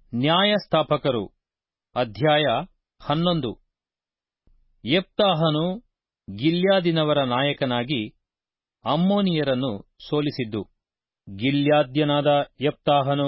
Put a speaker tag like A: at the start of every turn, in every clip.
A: ನ್ಯಾಯಸ್ಥಾಪಕರು ಅಧ್ಯಾಯ ಹನ್ನೊಂದು ಯೆಪ್ತಾಹನು ಗಿಲ್ಯಾದಿನವರ ನಾಯಕನಾಗಿ ಅಮ್ಮೋನಿಯರನ್ನು ಸೋಲಿಸಿದ್ದು ಗಿಲ್ಯಾದ್ಯನಾದ ಯೆಪ್ತಾಹನು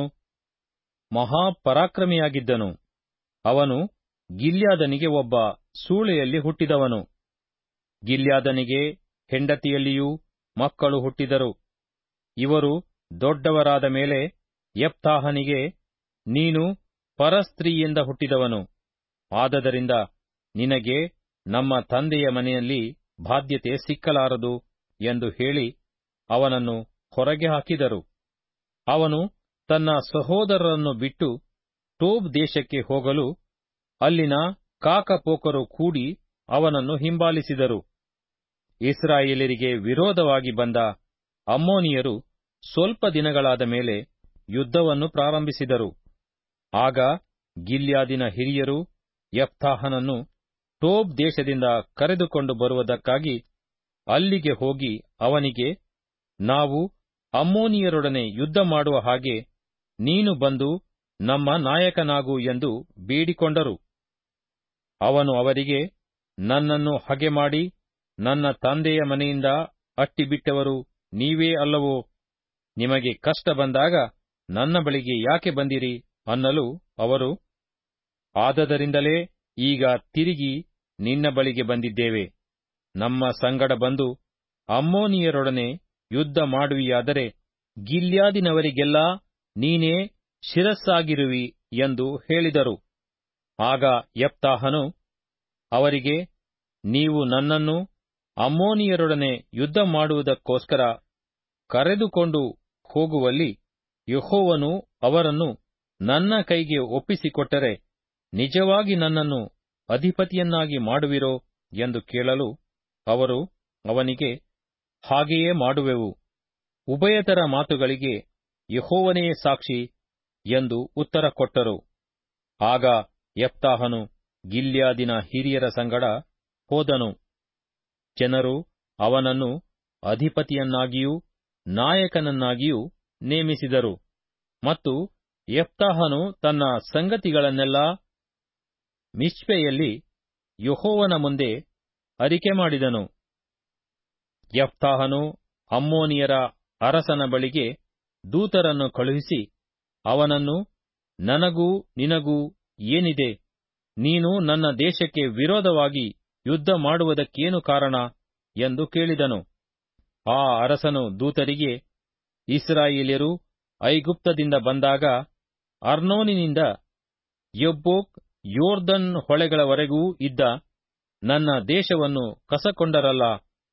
A: ಮಹಾಪರಾಕ್ರಮಿಯಾಗಿದ್ದನು ಅವನು ಗಿಲ್ಯಾದನಿಗೆ ಒಬ್ಬ ಸೂಳೆಯಲ್ಲಿ ಹುಟ್ಟಿದವನು ಗಿಲ್ಯಾದನಿಗೆ ಹೆಂಡತಿಯಲ್ಲಿಯೂ ಮಕ್ಕಳು ಹುಟ್ಟಿದರು ಇವರು ದೊಡ್ಡವರಾದ ಮೇಲೆ ಯೆಪ್ತಾಹನಿಗೆ ನೀನು ಪರಸ್ತ್ರೀಯಿಂದ ಹುಟ್ಟಿದವನು ಆದದರಿಂದ ನಿನಗೆ ನಮ್ಮ ತಂದೆಯ ಮನೆಯಲ್ಲಿ ಬಾಧ್ಯತೆ ಸಿಕ್ಕಲಾರದು ಎಂದು ಹೇಳಿ ಅವನನ್ನು ಹೊರಗೆ ಹಾಕಿದರು ಅವನು ತನ್ನ ಸಹೋದರರನ್ನು ಬಿಟ್ಟು ಟೋಬ್ ದೇಶಕ್ಕೆ ಹೋಗಲು ಅಲ್ಲಿನ ಕಾಕಪೋಕರು ಕೂಡಿ ಅವನನ್ನು ಹಿಂಬಾಲಿಸಿದರು ಇಸ್ರಾಯೇಲರಿಗೆ ವಿರೋಧವಾಗಿ ಬಂದ ಅಮ್ಮೋನಿಯರು ಸ್ವಲ್ಪ ದಿನಗಳಾದ ಮೇಲೆ ಯುದ್ಧವನ್ನು ಪ್ರಾರಂಭಿಸಿದರು ಆಗ ಗಿಲ್ಯಾದಿನ ಹಿರಿಯರು ಯೆಪ್ತಾಹನನ್ನು ಟೋಬ್ ದೇಶದಿಂದ ಕರೆದುಕೊಂಡು ಬರುವುದಕ್ಕಾಗಿ ಅಲ್ಲಿಗೆ ಹೋಗಿ ಅವನಿಗೆ ನಾವು ಅಮ್ಮೋನಿಯರೊಡನೆ ಯುದ್ಧ ಮಾಡುವ ಹಾಗೆ ನೀನು ಬಂದು ನಮ್ಮ ನಾಯಕನಾಗು ಎಂದು ಬೇಡಿಕೊಂಡರು ಅವನು ಅವರಿಗೆ ನನ್ನನ್ನು ಹಗೆ ಮಾಡಿ ನನ್ನ ತಂದೆಯ ಮನೆಯಿಂದ ಅಟ್ಟಿಬಿಟ್ಟವರು ನೀವೇ ಅಲ್ಲವೋ ನಿಮಗೆ ಕಷ್ಟ ಬಂದಾಗ ನನ್ನ ಬಳಿಗೆ ಯಾಕೆ ಬಂದಿರಿ ಅನ್ನಲು ಅವರು ಆದದರಿಂದಲೇ ಈಗ ತಿರುಗಿ ನಿನ್ನ ಬಳಿಗೆ ಬಂದಿದ್ದೇವೆ ನಮ್ಮ ಸಂಗಡ ಬಂದು ಅಮ್ಮೋನಿಯರೊಡನೆ ಯುದ್ಧ ಮಾಡುವಿಯಾದರೆ ಗಿಲ್ಯಾದಿನವರಿಗೆಲ್ಲ ನೀನೇ ಶಿರಸ್ಸಾಗಿರುವಿ ಎಂದು ಹೇಳಿದರು ಆಗ ಯೆಪ್ತಾಹನು ಅವರಿಗೆ ನೀವು ನನ್ನನ್ನು ಅಮ್ಮೋನಿಯರೊಡನೆ ಯುದ್ಧ ಮಾಡುವುದಕ್ಕೋಸ್ಕರ ಕರೆದುಕೊಂಡು ಹೋಗುವಲ್ಲಿ ಯೆಹೋವನು ಅವರನ್ನು ನನ್ನ ಕೈಗೆ ಒಪ್ಪಿಸಿಕೊಟ್ಟರೆ ನಿಜವಾಗಿ ನನ್ನನ್ನು ಅಧಿಪತಿಯನ್ನಾಗಿ ಮಾಡುವಿರೋ ಎಂದು ಕೇಳಲು ಅವರು ಅವನಿಗೆ ಹಾಗೆಯೇ ಮಾಡುವೆವು ಉಭಯತರ ಮಾತುಗಳಿಗೆ ಯೆಹೋವನೇ ಸಾಕ್ಷಿ ಎಂದು ಉತ್ತರ ಕೊಟ್ಟರು ಆಗ ಯೆಪ್ತಾಹನು ಗಿಲ್ಯಾದಿನ ಹಿರಿಯರ ಸಂಗಡ ಹೋದನು ಜನರು ಅವನನ್ನು ಅಧಿಪತಿಯನ್ನಾಗಿಯೂ ನಾಯಕನನ್ನಾಗಿಯೂ ನೇಮಿಸಿದರು ಮತ್ತು ಯೆಪ್ತಾಹನು ತನ್ನ ಸಂಗತಿಗಳನ್ನೆಲ್ಲ ಮಿಚ್ಪೆಯಲ್ಲಿ ಯೆಹೋವನ ಮುಂದೆ ಅರಿಕೆ ಮಾಡಿದನು ಯೆಪ್ತಾಹನು ಅಮ್ಮೋನಿಯರ ಅರಸನ ಬಳಿಗೆ ದೂತರನ್ನು ಕಳುಹಿಸಿ ಅವನನ್ನು ನನಗೂ ನಿನಗೂ ಏನಿದೆ ನೀನು ನನ್ನ ದೇಶಕ್ಕೆ ವಿರೋಧವಾಗಿ ಯುದ್ಧ ಮಾಡುವುದಕ್ಕೇನು ಕಾರಣ ಎಂದು ಕೇಳಿದನು ಆ ಅರಸನು ದೂತರಿಗೆ ಇಸ್ರಾಯೇಲ್ಯರು ಐಗುಪ್ತದಿಂದ ಬಂದಾಗ ಅರ್ನೋನಿನಿಂದ ಯಬ್ಬೋಕ್ ಯೋರ್ದನ್ ಹೊಳೆಗಳವರೆಗೂ ಇದ್ದ ನನ್ನ ದೇಶವನ್ನು ಕಸಕೊಂಡರಲ್ಲ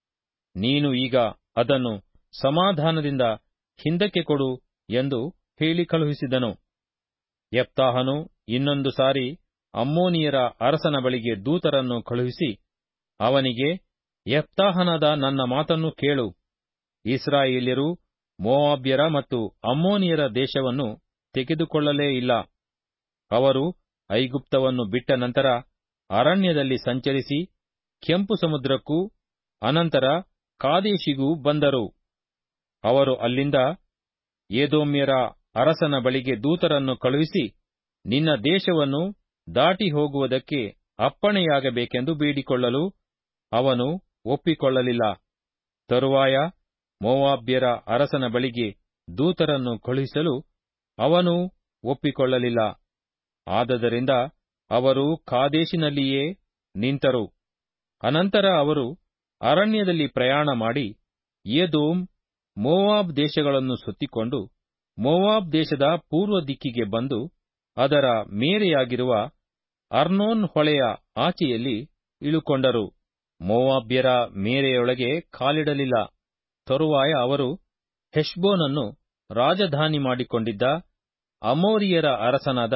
A: ನೀನು ಈಗ ಅದನ್ನು ಸಮಾಧಾನದಿಂದ ಹಿಂದಕ್ಕೆ ಕೊಡು ಎಂದು ಹೇಳಿ ಕಳುಹಿಸಿದನು ಯೆಪ್ತಾಹನು ಇನ್ನೊಂದು ಸಾರಿ ಅಮ್ಮೋನಿಯರ ಅರಸನ ಬಳಿಗೆ ದೂತರನ್ನು ಕಳುಹಿಸಿ ಅವನಿಗೆ ಯೆಪ್ತಾಹನಾದ ನನ್ನ ಮಾತನ್ನು ಕೇಳು ಇಸ್ರಾಯೇಲ್ಯರು ಮೋವಾಬ್ಯರ ಮತ್ತು ಅಮ್ಮೋನಿಯರ ದೇಶವನ್ನು ತೆಗೆದುಕೊಳ್ಳಲೇ ಇಲ್ಲ ಅವರು ಐಗುಪ್ತವನ್ನು ಬಿಟ್ಟ ನಂತರ ಅರಣ್ಯದಲ್ಲಿ ಸಂಚರಿಸಿ ಕೆಂಪು ಸಮುದ್ರಕ್ಕೂ ಅನಂತರ ಕಾದೇಶಿಗೂ ಬಂದರು ಅವರು ಅಲ್ಲಿಂದ ಏದೋಮ್ಯರ ಅರಸನ ಬಳಿಗೆ ದೂತರನ್ನು ಕಳುಹಿಸಿ ನಿನ್ನ ದೇಶವನ್ನು ದಾಟಿ ಹೋಗುವುದಕ್ಕೆ ಅಪ್ಪಣೆಯಾಗಬೇಕೆಂದು ಬೇಡಿಕೊಳ್ಳಲು ಅವನು ಒಪ್ಪಿಕೊಳ್ಳಲಿಲ್ಲ ತರುವಾಯ ಮೋವಾಬ್ಯರ ಅರಸನ ಬಳಿಗೆ ದೂತರನ್ನು ಕಳುಹಿಸಲು ಅವನೂ ಒಪ್ಪಿಕೊಳ್ಳಲಿಲ್ಲ ಆದದರಿಂದ ಅವರು ಕಾದೇಶಿನಲ್ಲಿಯೇ ನಿಂತರು ಅನಂತರ ಅವರು ಅರಣ್ಯದಲ್ಲಿ ಪ್ರಯಾಣ ಮಾಡಿ ಏದೋಮ್ ಮೋವಾಬ್ ದೇಶಗಳನ್ನು ಸುತ್ತಿಕೊಂಡು ಮೋವಾಬ್ ದೇಶದ ಪೂರ್ವ ದಿಕ್ಕಿಗೆ ಬಂದು ಅದರ ಮೇರೆಯಾಗಿರುವ ಅರ್ನೋನ್ ಹೊಳೆಯ ಆಚೆಯಲ್ಲಿ ಇಳುಕೊಂಡರು ಮೋವಾಬ್ಯರ ಮೇರೆಯೊಳಗೆ ಕಾಲಿಡಲಿಲ್ಲ ತರುವಾಯ ಅವರು ಹೆಷ್ಬೋನನ್ನು ರಾಜಧಾನಿ ಮಾಡಿಕೊಂಡಿದ್ದ ಅಮೋರಿಯರ ಅರಸನಾದ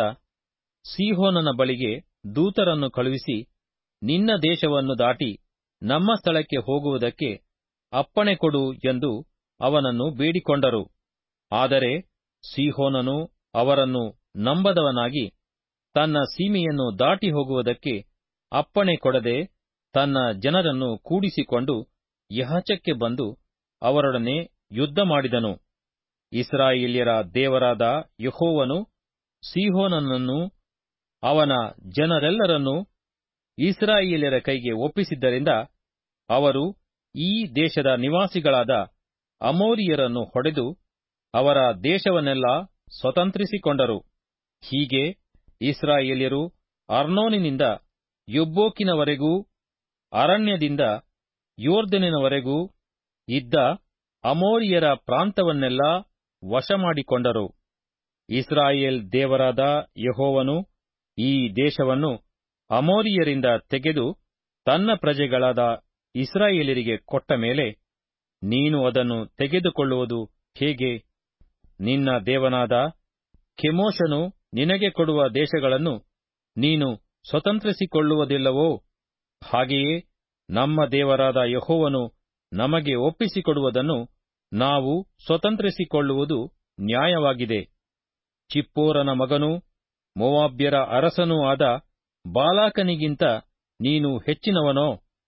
A: ಸೀಹೋನನ ಬಳಿಗೆ ದೂತರನ್ನು ಕಳುಹಿಸಿ ನಿನ್ನ ದೇಶವನ್ನು ದಾಟಿ ನಮ್ಮ ಸ್ಥಳಕ್ಕೆ ಹೋಗುವುದಕ್ಕೆ ಅಪ್ಪಣೆ ಕೊಡು ಎಂದು ಅವನನ್ನು ಬೇಡಿಕೊಂಡರು ಆದರೆ ಸೀಹೋನನು ಅವರನ್ನು ನಂಬದವನಾಗಿ ತನ್ನ ಸೀಮೆಯನ್ನು ದಾಟಿ ಹೋಗುವುದಕ್ಕೆ ಅಪ್ಪಣೆ ಕೊಡದೆ ತನ್ನ ಜನರನ್ನು ಕೂಡಿಸಿಕೊಂಡು ಯಹಚಕ್ಕೆ ಬಂದು ಅವರೊಡನೆ ಯುದ್ಧ ಮಾಡಿದನು ಇಸ್ರಾಯೇಲ್ಯರ ದೇವರಾದ ಯೆಹೋವನು ಸೀಹೋನನನ್ನು ಅವನ ಜನರೆಲ್ಲರನ್ನೂ ಇಸ್ರಾಯೇಲ್ಯರ ಕೈಗೆ ಒಪ್ಪಿಸಿದ್ದರಿಂದ ಅವರು ಈ ದೇಶದ ನಿವಾಸಿಗಳಾದ ಅಮೋರಿಯರನ್ನು ಹೊಡೆದು ಅವರ ದೇಶವನ್ನೆಲ್ಲ ಸ್ವತಂತ್ರಿಸಿಕೊಂಡರು ಹೀಗೆ ಇಸ್ರಾಯೇಲ್ಯರು ಅರ್ನೋನಿನಿಂದ ಯೊಬ್ಬೋಕಿನವರೆಗೂ ಅರಣ್ಯದಿಂದ ಯೋರ್ದನಿನವರೆಗೂ ಇದ್ದ ಅಮೋರಿಯರ ಪ್ರಾಂತವನ್ನೆಲ್ಲ ವಶಮಾಡಿಕೊಂಡರು ಇಸ್ರಾಯೇಲ್ ದೇವರಾದ ಯಹೋವನು ಈ ದೇಶವನ್ನು ಅಮೋರಿಯರಿಂದ ತೆಗೆದು ತನ್ನ ಪ್ರಜೆಗಳಾದ ಇಸ್ರಾಯೇಲರಿಗೆ ಕೊಟ್ಟ ಮೇಲೆ ನೀನು ಅದನ್ನು ತೆಗೆದುಕೊಳ್ಳುವುದು ಹೇಗೆ ನಿನ್ನ ದೇವನಾದ ಕೆಮೋಷನು ನಿನಗೆ ಕೊಡುವ ದೇಶಗಳನ್ನು ನೀನು ಸ್ವತಂತ್ರಿಸಿಕೊಳ್ಳುವುದಿಲ್ಲವೋ ಹಾಗೆಯೇ ನಮ್ಮ ದೇವರಾದ ಯಹೋವನು ನಮಗೆ ಒಪ್ಪಿಸಿಕೊಡುವುದನ್ನು ನಾವು ಸ್ವತಂತ್ರಿಸಿಕೊಳ್ಳುವುದು ನ್ಯಾಯವಾಗಿದೆ ಚಿಪ್ಪೋರನ ಮಗನೂ ಮೋವಾಬ್ಯರ ಅರಸನೂ ಆದ ಬಾಲಾಕನಿಗಿಂತ ನೀನು ಹೆಚ್ಚಿನವನೋ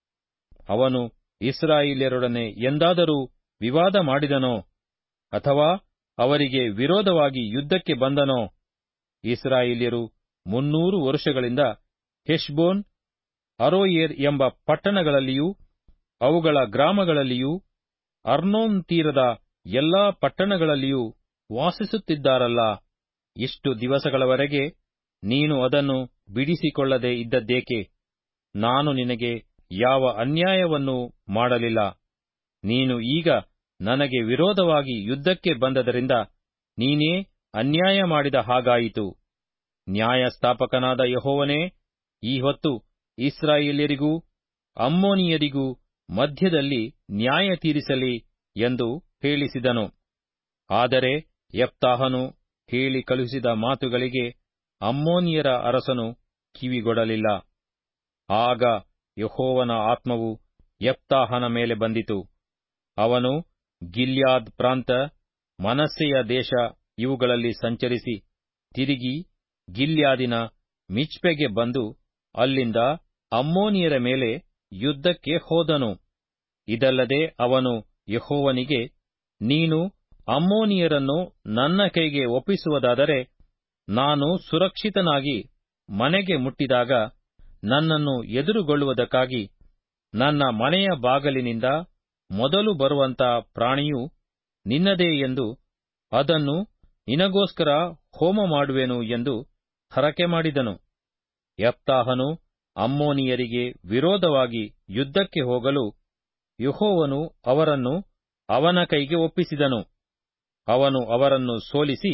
A: ಅವನು ಇಸ್ರಾಯೇಲ್ಯರೊಡನೆ ಎಂದಾದರೂ ವಿವಾದ ಮಾಡಿದನೋ ಅಥವಾ ಅವರಿಗೆ ವಿರೋಧವಾಗಿ ಯುದ್ಧಕ್ಕೆ ಬಂದನೋ ಇಸ್ರಾಯೇಲ್ಯರು ಮುನ್ನೂರು ವರುಷಗಳಿಂದ ಹೆಷ್ಬೋನ್ ಅರೋಯೇರ್ ಎಂಬ ಪಟ್ಟಣಗಳಲ್ಲಿಯೂ ಅವುಗಳ ಗ್ರಾಮಗಳಲ್ಲಿಯೂ ಅರ್ನೋನ್ ತೀರದ ಎಲ್ಲಾ ಪಟ್ಟಣಗಳಲ್ಲಿಯೂ ವಾಸಿಸುತ್ತಿದ್ದಾರಲ್ಲ ಇಷ್ಟು ದಿವಸಗಳವರೆಗೆ ನೀನು ಅದನ್ನು ಬಿಡಿಸಿಕೊಳ್ಳದೆ ಇದ್ದದ್ದೇಕೆ ನಾನು ನಿನಗೆ ಯಾವ ಅನ್ಯಾಯವನ್ನೂ ಮಾಡಲಿಲ್ಲ ನೀನು ಈಗ ನನಗೆ ವಿರೋಧವಾಗಿ ಯುದ್ಧಕ್ಕೆ ಬಂದದರಿಂದ ನೀನೇ ಅನ್ಯಾಯ ಮಾಡಿದ ಹಾಗಾಯಿತು ನ್ಯಾಯಸ್ಥಾಪಕನಾದ ಯಹೋವನೇ ಈ ಹೊತ್ತು ಇಸ್ರಾಯೇಲ್ಯರಿಗೂ ಅಮ್ಮೋನಿಯರಿಗೂ ಮಧ್ಯದಲ್ಲಿ ನ್ಯಾಯ ತೀರಿಸಲಿ ಎಂದು ಹೇಳಿಸಿದನು ಆದರೆ ಯಪ್ತಾಹನು ಹೇಳಿ ಕಳುಹಿಸಿದ ಮಾತುಗಳಿಗೆ ಅಮ್ಮೋನಿಯರ ಅರಸನು ಕಿವಿಗೊಡಲಿಲ್ಲ ಆಗ ಯಹೋವನ ಆತ್ಮವು ಯಪ್ತಾಹನ ಮೇಲೆ ಬಂದಿತು ಅವನು ಗಿಲ್ಯಾದ್ ಪ್ರಾಂತ ಮನಸ್ಸೆಯ ದೇಶ ಇವುಗಳಲ್ಲಿ ಸಂಚರಿಸಿ ತಿರುಗಿ ಗಿಲ್ಯಾದಿನ ಮಿಚ್ಪೆಗೆ ಬಂದು ಅಲ್ಲಿಂದ ಅಮ್ಮೋನಿಯರ ಮೇಲೆ ಯುದ್ಧಕ್ಕೆ ಹೋದನು ಇದಲ್ಲದೆ ಅವನು ಯಹೋವನಿಗೆ ನೀನು ಅಮ್ಮೋನಿಯರನ್ನು ನನ್ನ ಕೈಗೆ ಒಪ್ಪಿಸುವುದಾದರೆ ನಾನು ಸುರಕ್ಷಿತನಾಗಿ ಮನೆಗೆ ಮುಟ್ಟಿದಾಗ ನನ್ನನ್ನು ಎದುರುಗೊಳ್ಳುವುದಕ್ಕಾಗಿ ನನ್ನ ಮನೆಯ ಬಾಗಲಿನಿಂದ ಮೊದಲು ಬರುವಂತ ಪ್ರಾಣಿಯು ನಿನ್ನದೇ ಎಂದು ಅದನ್ನು ನಿನಗೋಸ್ಕರ ಹೋಮ ಮಾಡುವೆನು ಎಂದು ಹರಕೆ ಮಾಡಿದನು ಯಪ್ತಾಹನು ಅಮ್ಮೋನಿಯರಿಗೆ ವಿರೋಧವಾಗಿ ಯುದ್ಧಕ್ಕೆ ಹೋಗಲು ಯಹೋವನು ಅವರನ್ನು ಅವನ ಕೈಗೆ ಒಪ್ಪಿಸಿದನು ಅವನು ಅವರನ್ನು ಸೋಲಿಸಿ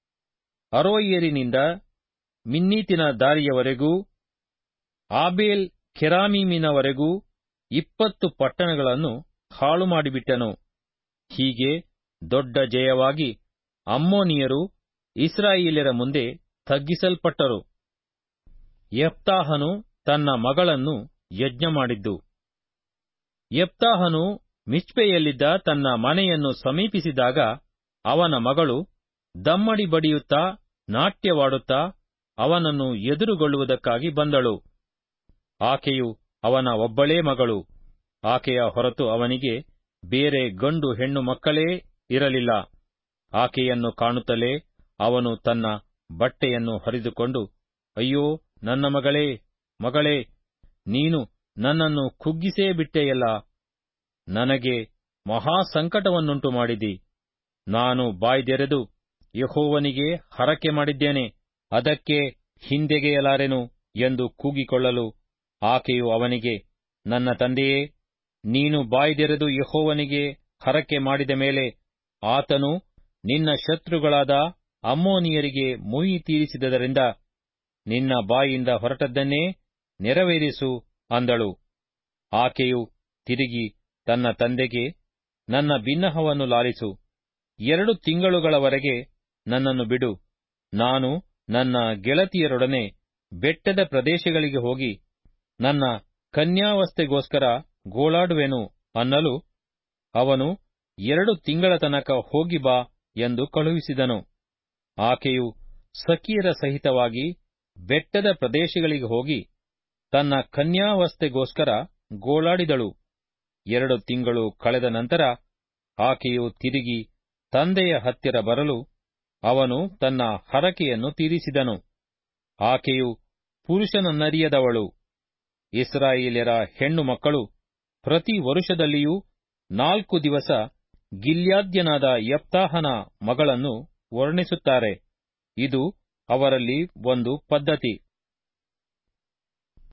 A: ಅರೋಯೇರಿನಿಂದ ಮಿನ್ನೀತಿನ ದಾರಿಯವರೆಗೂ ಆಬೇಲ್ ಕೆರಾಮೀಮಿನವರೆಗೂ ಇಪ್ಪತ್ತು ಪಟ್ಟಣಗಳನ್ನು ಹಾಳು ಮಾಡಿಬಿಟ್ಟನು ಹೀಗೆ ದೊಡ್ಡ ಜಯವಾಗಿ ಅಮ್ಮೋನಿಯರು ಇಸ್ರಾಯೇಲ್ಯರ ಮುಂದೆ ತಗ್ಗಿಸಲ್ಪಟ್ಟರು ಯಪ್ತಾಹನು ತನ್ನ ಮಗಳನ್ನು ಯಜ್ಞ ಮಾಡಿದ್ದು ಯಪ್ತಾಹನು ಮಿಚ್ಪೆಯಲ್ಲಿದ್ದ ತನ್ನ ಮನೆಯನ್ನು ಸಮೀಪಿಸಿದಾಗ ಅವನ ಮಗಳು ದಮ್ಮಡಿ ಬಡಿಯುತ್ತಾ ನಾಟ್ಯವಾಡುತ್ತಾ ಅವನನ್ನು ಎದುರುಗೊಳ್ಳುವುದಕ್ಕಾಗಿ ಬಂದಳು ಆಕೆಯು ಅವನ ಒಬ್ಬಳೇ ಮಗಳು ಆಕೆಯ ಹೊರತು ಅವನಿಗೆ ಬೇರೆ ಗಂಡು ಹೆಣ್ಣು ಮಕ್ಕಳೇ ಇರಲಿಲ್ಲ ಆಕೆಯನ್ನು ಕಾಣುತ್ತಲೇ ಅವನು ತನ್ನ ಬಟ್ಟೆಯನ್ನು ಹರಿದುಕೊಂಡು ಅಯ್ಯೋ ನನ್ನ ಮಗಳೇ ಮಗಳೇ ನೀನು ನನ್ನನ್ನು ಕುಗ್ಗಿಸೇ ಬಿಟ್ಟೆಯಲ್ಲ ನನಗೆ ಮಹಾ ಸಂಕಟವನ್ನುಂಟು ಮಾಡಿದಿ ನಾನು ಬಾಯ್ದೆರೆದು ಯಹೋವನಿಗೆ ಹರಕೆ ಮಾಡಿದ್ದೇನೆ ಅದಕ್ಕೆ ಹಿಂದೆಗೆಯಲಾರೆನು ಎಂದು ಕೂಗಿಕೊಳ್ಳಲು ಆಕೆಯು ಅವನಿಗೆ ನನ್ನ ತಂದೆಯೇ ನೀನು ಬಾಯ್ದೆರೆದು ಯಹೋವನಿಗೆ ಹರಕೆ ಮಾಡಿದ ಮೇಲೆ ಆತನು ನಿನ್ನ ಶತ್ರುಗಳಾದ ಅಮ್ಮೋನಿಯರಿಗೆ ಮುಯಿ ತೀರಿಸಿದದರಿಂದ ನಿನ್ನ ಬಾಯಿಂದ ಹೊರಟದ್ದನ್ನೇ ನೆರವೇರಿಸು ಅಂದಳು ಆಕೆಯು ತಿರುಗಿ ತನ್ನ ತಂದೆಗೆ ನನ್ನ ಬಿನ್ನಹವನ್ನು ಲಾಲಿಸು ಎರಡು ತಿಂಗಳುಗಳವರೆಗೆ ನನ್ನನ್ನು ಬಿಡು ನಾನು ನನ್ನ ಗೆಳತಿಯರೊಡನೆ ಬೆಟ್ಟದ ಪ್ರದೇಶಗಳಿಗೆ ಹೋಗಿ ನನ್ನ ಕನ್ಯಾವಸ್ಥೆಗೋಸ್ಕರ ಗೋಳಾಡುವೆನು ಅನ್ನಲು ಅವನು ಎರಡು ತಿಂಗಳ ತನಕ ಹೋಗಿ ಬಾ ಎಂದು ಕಳುಹಿಸಿದನು ಆಕೆಯು ಸಖಿಯರ ಸಹಿತವಾಗಿ ಬೆಟ್ಟದ ಪ್ರದೇಶಗಳಿಗೆ ಹೋಗಿ ತನ್ನ ಕನ್ಯಾವಸ್ಥೆಗೋಸ್ಕರ ಗೋಳಾಡಿದಳು ಎರಡು ತಿಂಗಳು ಕಳೆದ ನಂತರ ಆಕೆಯು ತಿರುಗಿ ತಂದೆಯ ಹತ್ತಿರ ಬರಲು ಅವನು ತನ್ನ ಹರಕೆಯನ್ನು ತೀರಿಸಿದನು ಆಕೆಯು ಪುರುಷನನ್ನರಿಯದವಳು ಇಸ್ರಾಯೇಲ್ಯರ ಹೆಣ್ಣು ಮಕ್ಕಳು ಪ್ರತಿ ವರುಷದಲ್ಲಿಯೂ ನಾಲ್ಕು ದಿವಸ ಗಿಲ್ಯಾದ್ಯನಾದ ಯಪ್ತಾಹನ ಮಗಳನ್ನು ವರ್ಣಿಸುತ್ತಾರೆ ಇದು ಅವರಲ್ಲಿ ಒಂದು ಪದ್ಧತಿ